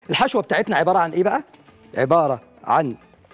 الحشوه بتاعتنا عباره عن ايه بقى عباره عن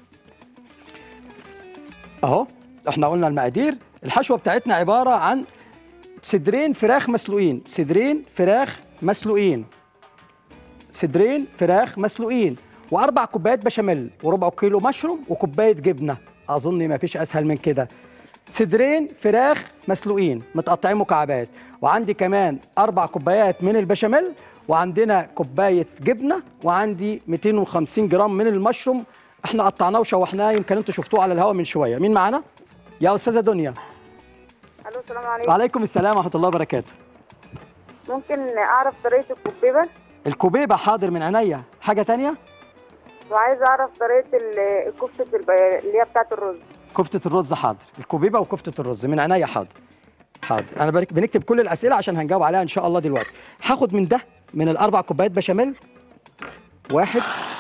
اهو احنا قلنا المقادير الحشوه بتاعتنا عباره عن صدرين فراخ مسلوقين صدرين فراخ مسلوقين صدرين فراخ مسلوقين واربع كوبايات بشاميل وربع كيلو مشروم وكوبايه جبنه اظن ما فيش اسهل من كده صدرين فراخ مسلوقين متقطعين مكعبات وعندي كمان اربع كوبايات من البشاميل وعندنا كوبايه جبنه وعندي 250 جرام من المشروم احنا قطعناه وشوحناه يمكن انتوا شفتوه على الهواء من شويه مين معانا يا استاذه دنيا الو السلام عليكم وعليكم السلام ورحمه الله وبركاته ممكن اعرف طريقه الكبيبه الكوبيبه حاضر من عينيا حاجه تانية وعايز اعرف طريقه ال- الكفته الب- اللي هي بتاعه الرز كفته الرز حاضر الكوبيبه وكفته الرز من عينيا حاضر حاضر انا برك- بنكتب كل الاسئله عشان هنجاوب عليها ان شاء الله دلوقتي هاخد من ده من الاربع كوبايات بشاميل واحد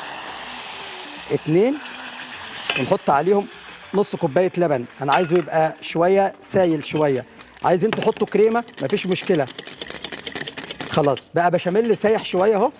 اتنين ونحط عليهم نص كوبايه لبن انا عايزه يبقى شويه سايل شويه عايزين تحطوا كريمه مفيش مشكله خلاص بقى بشاميل سايح شويه اهو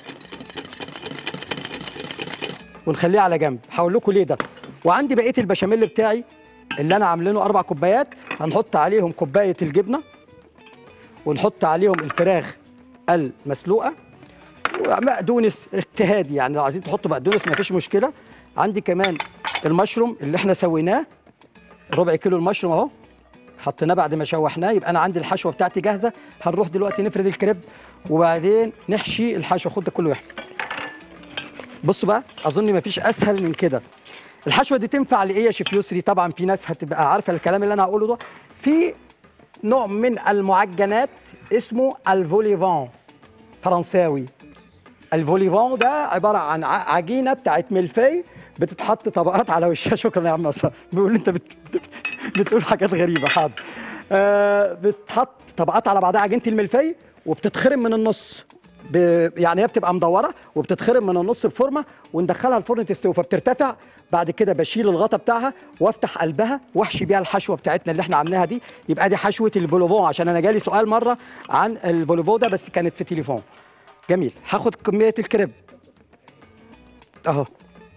ونخليه على جنب هقول لكم ليه ده وعندي بقيه البشاميل بتاعي اللي انا عاملينه اربع كوبايات هنحط عليهم كوبايه الجبنه ونحط عليهم الفراخ المسلوقه وبقدونس اجتهادي يعني لو عايزين تحطوا بقدونس مفيش مشكله عندي كمان المشروم اللي احنا سويناه ربع كيلو المشروم اهو حطيناه بعد ما شوحناه يبقى انا عندي الحشوه بتاعتي جاهزه هنروح دلوقتي نفرد الكريب وبعدين نحشي الحشوه خد ده كله واحد بصوا بقى اظن مفيش اسهل من كده الحشوه دي تنفع لايه يا شيف يسري طبعا في ناس هتبقى عارفه الكلام اللي انا هقوله ده في نوع من المعجنات اسمه الفوليفان فرنساوي الفوليفان ده عباره عن ع- عجينه بتاعت ملفي بتتحط طبقات على وشها شكرا يا عم عصام بيقول لي انت بت... بتقول حاجات غريبه حاضر آه بتحط طبقات على بعضها عجينه الملفي وبتتخرم من النص ب... يعني هي بتبقى مدوره وبتتخرم من النص بفورمه وندخلها الفرن تستوي فبترتفع بعد كده بشيل الغطا بتاعها وافتح قلبها واحشي بيها الحشوه بتاعتنا اللي احنا عاملينها دي يبقى دي حشوه الفوليفون عشان انا جالي سؤال مره عن الفوليفون ده بس كانت في تليفون جميل هاخد كميه الكريب اهو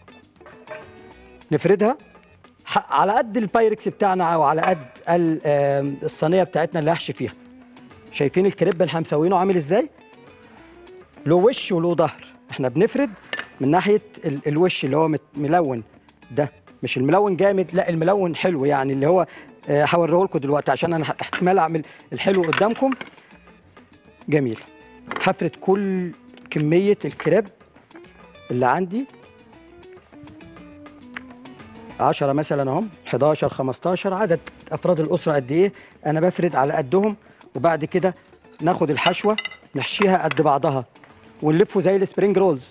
نفردها ح- على قد البايركس بتاعنا او على قد ال- آم، الصينيه بتاعتنا اللي هحشي فيها شايفين الكريب اللي احنا مسوينه عامل ازاي له وش وله ظهر احنا بنفرد من ناحيه ال- الوش اللي هو مت- ملون ده مش الملون جامد لا الملون حلو يعني اللي هو آه، هوريه لكم دلوقتي عشان انا احتمال اعمل الحلو قدامكم جميل هفرد كل كميه الكريب اللي عندي 10 مثلا اهم 11 15 عدد افراد الاسره قد ايه انا بفرد على قدهم وبعد كده ناخد الحشوه نحشيها قد بعضها ونلفه زي السبرينج رولز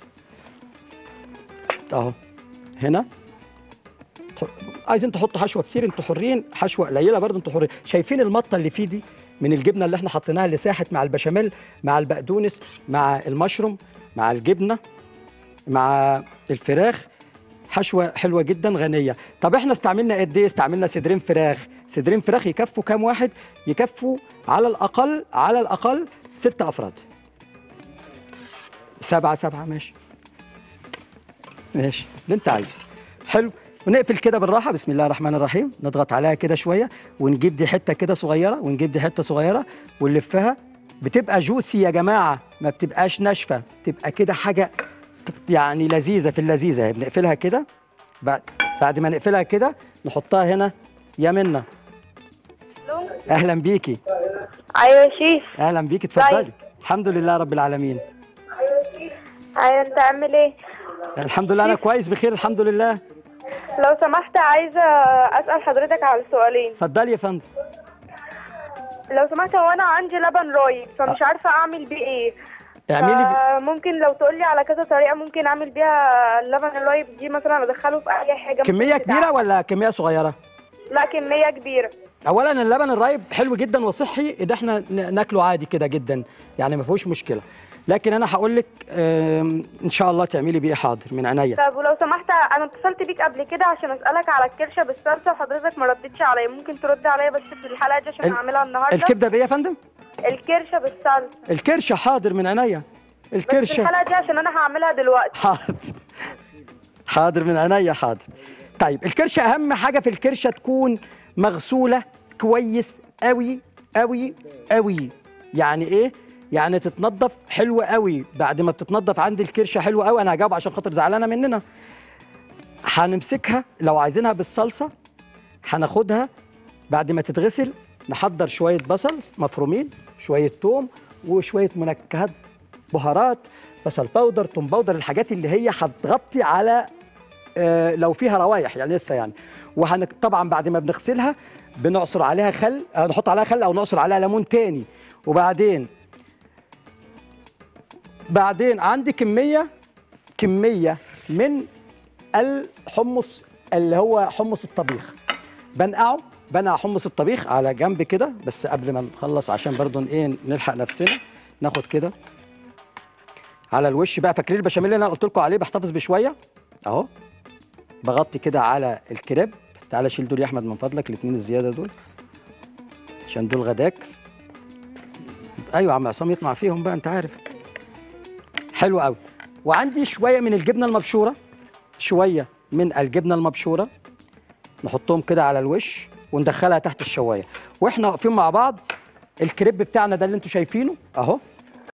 اهو هنا تح- عايزين تحطوا حشوه كتير انتوا حرين حشوه قليله برضه انتوا حرين شايفين المطه اللي فيه دي من الجبنه اللي احنا حطيناها اللي ساحت مع البشاميل مع البقدونس مع المشروم مع الجبنه مع الفراخ حشوه حلوه جدا غنيه طب احنا استعملنا قد ايه استعملنا صدرين فراخ صدرين فراخ يكفوا كام واحد يكفوا على الاقل على الاقل ست افراد سبعة سبعة ماشي ماشي اللي انت عايزه حلو ونقفل كده بالراحه بسم الله الرحمن الرحيم نضغط عليها كده شويه ونجيب دي حته كده صغيره ونجيب دي حته صغيره ونلفها بتبقى جوسي يا جماعه ما بتبقاش ناشفه تبقى كده حاجه يعني لذيذه في اللذيذه اهي بنقفلها كده بعد بعد ما نقفلها كده نحطها هنا يا منى اهلا بيكي ايوه يا شيف اهلا بيكي اتفضلي طيب. الحمد لله رب العالمين ايوه انت عامل ايه الحمد لله انا كويس بخير الحمد لله لو سمحت عايزه اسال حضرتك على سؤالين اتفضلي يا فندم لو سمحت هو انا عندي لبن رايب فمش عارفه اعمل بيه ايه اعملي بي... ممكن لو تقولي على كذا طريقه ممكن اعمل بيها اللبن الرايب دي مثلا ادخله في اي حاجه ممكن كميه تتعب. كبيره ولا كميه صغيره لا كميه كبيره اولا اللبن الرايب حلو جدا وصحي ده احنا ن- ناكله عادي كده جدا يعني ما فيهوش مشكله لكن انا هقول لك آم، ان شاء الله تعملي بيه حاضر من عينيا طب ولو سمحت انا اتصلت بيك قبل كده عشان اسالك على الكرشه بالصلصه وحضرتك ما ردتش عليا ممكن ترد عليا بس في الحلقه دي عشان ال- هعملها النهارده الكبده بايه يا فندم الكرشه بالصلصه الكرشه حاضر من عينيا بس الكرشه الحلقه دي عشان انا هعملها دلوقتي حاضر حاضر من عينيا حاضر طيب الكرشه اهم حاجه في الكرشه تكون مغسوله كويس قوي قوي قوي يعني ايه يعني تتنضف حلو قوي بعد ما بتتنضف عندي الكرشه حلوه قوي انا هجاوب عشان خاطر زعلانه مننا هنمسكها لو عايزينها بالصلصه هناخدها بعد ما تتغسل نحضر شويه بصل مفرومين شويه توم وشويه منكهات بهارات بصل باودر توم باودر الحاجات اللي هي هتغطي على آه، لو فيها روايح يعني لسه يعني وهن طبعا بعد ما بنغسلها بنعصر عليها خل آه، نحط عليها خل او نعصر عليها ليمون تاني وبعدين بعدين عندي كميه كميه من الحمص اللي هو حمص الطبيخ بنقعه بنقع حمص الطبيخ على جنب كده بس قبل ما نخلص عشان برضو ايه نلحق نفسنا ناخد كده على الوش بقى فاكرين البشاميل اللي انا قلت لكم عليه بحتفظ بشويه اهو بغطي كده على الكريب تعالى شيل دول يا احمد من فضلك الاثنين الزياده دول عشان دول غداك ايوه يا عم عصام يطمع فيهم بقى انت عارف حلو قوي وعندي شويه من الجبنه المبشوره شويه من الجبنه المبشوره نحطهم كده على الوش وندخلها تحت الشوايه واحنا واقفين مع بعض الكريب بتاعنا ده اللي انتوا شايفينه اهو